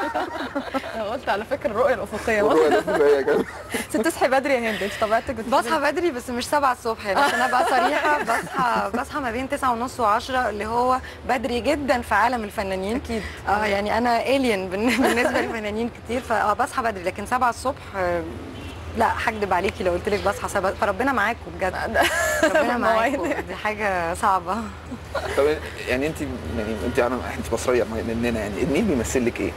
انا قلت على فكره الرؤيه الافقيه والرؤية الأفقية كمان. بس بتصحي بدري يا هند انت طبيعتك بتصحي بصحى بدري بس مش 7 الصبح يعني عشان ابقى صريحه بصحى بصحى ما بين 9 ونص و10 اللي هو بدري جدا في عالم الفنانين اكيد اه يعني انا الين بالنسبه للفنانين كتير فبصحى بدري لكن 7 الصبح آه، لا هكدب عليكي لو قلت لك بصحى 7 فربنا معاكم بجد ربنا معاكم مواعيد. دي حاجه صعبه طب يعني انت يعني انت انا انت مصريه مننا يعني النيل بيمثل لك ايه؟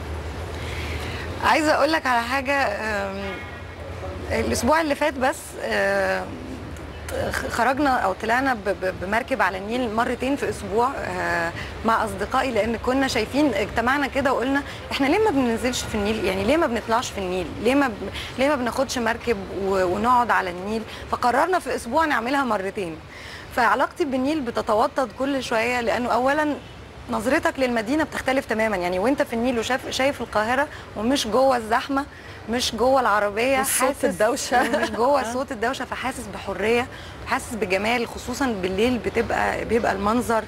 عايزه اقول لك على حاجه آم، الاسبوع اللي فات بس آم، خرجنا او طلعنا ب- ب- بمركب على النيل مرتين في اسبوع آه، مع اصدقائي لان كنا شايفين اجتمعنا كده وقلنا احنا ليه ما بننزلش في النيل يعني ليه ما بنطلعش في النيل ليه ما ب... ليه ما بناخدش مركب و... ونقعد على النيل فقررنا في اسبوع نعملها مرتين فعلاقتي بالنيل بتتوطد كل شويه لانه اولا نظرتك للمدينه بتختلف تماما يعني وانت في النيل وشايف شايف القاهره ومش جوه الزحمه مش جوه العربيه مش صوت الدوشة. مش جوه صوت الدوشه فحاسس بحريه حاسس بجمال خصوصا بالليل بتبقى بيبقى المنظر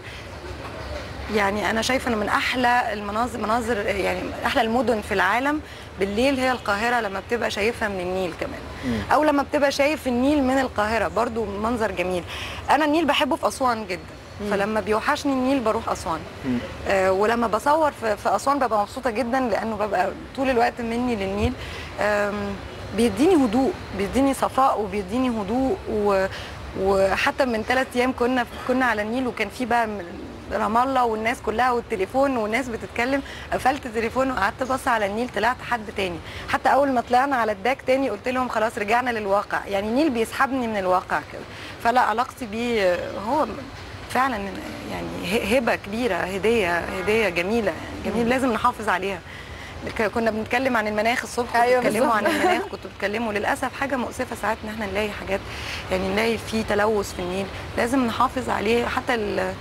يعني انا شايفه انه من احلى المناظر مناظر يعني احلى المدن في العالم بالليل هي القاهره لما بتبقى شايفها من النيل كمان او لما بتبقى شايف النيل من القاهره برضو منظر جميل انا النيل بحبه في اسوان جدا فلما بيوحشني النيل بروح اسوان آه ولما بصور في, في اسوان ببقى مبسوطه جدا لانه ببقى طول الوقت مني للنيل آم، بيديني هدوء بيديني صفاء وبيديني هدوء و وحتى من ثلاث ايام كنا كنا على النيل وكان في بقى من رام الله والناس كلها والتليفون والناس بتتكلم قفلت التليفون وقعدت بص على النيل طلعت حد تاني حتى اول ما طلعنا على الداك تاني قلت لهم خلاص رجعنا للواقع يعني النيل بيسحبني من الواقع كده فلا علاقتي بيه هو فعلا يعني ه- هبه كبيره هديه هديه جميله يعني جميل لازم نحافظ عليها ك- كنا بنتكلم عن المناخ الصبح أيوة أيوة بتتكلموا عن بالظبط. المناخ كنتوا بتتكلموا للاسف حاجه مؤسفه ساعات ان احنا نلاقي حاجات يعني نلاقي في تلوث في النيل لازم نحافظ عليه حتى ال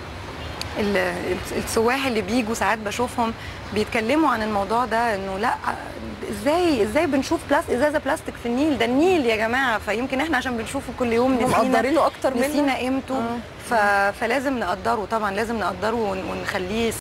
ال- السواح اللي بيجوا ساعات بشوفهم بيتكلموا عن الموضوع ده انه لا ازاي ازاي بنشوف بلاست ازازه بلاستيك في النيل ده النيل يا جماعه فيمكن احنا عشان بنشوفه كل يوم هم نسينا مقدرينه اكتر منه نسينا قيمته آه. ف... فلازم نقدره طبعا لازم نقدره ون- ونخليه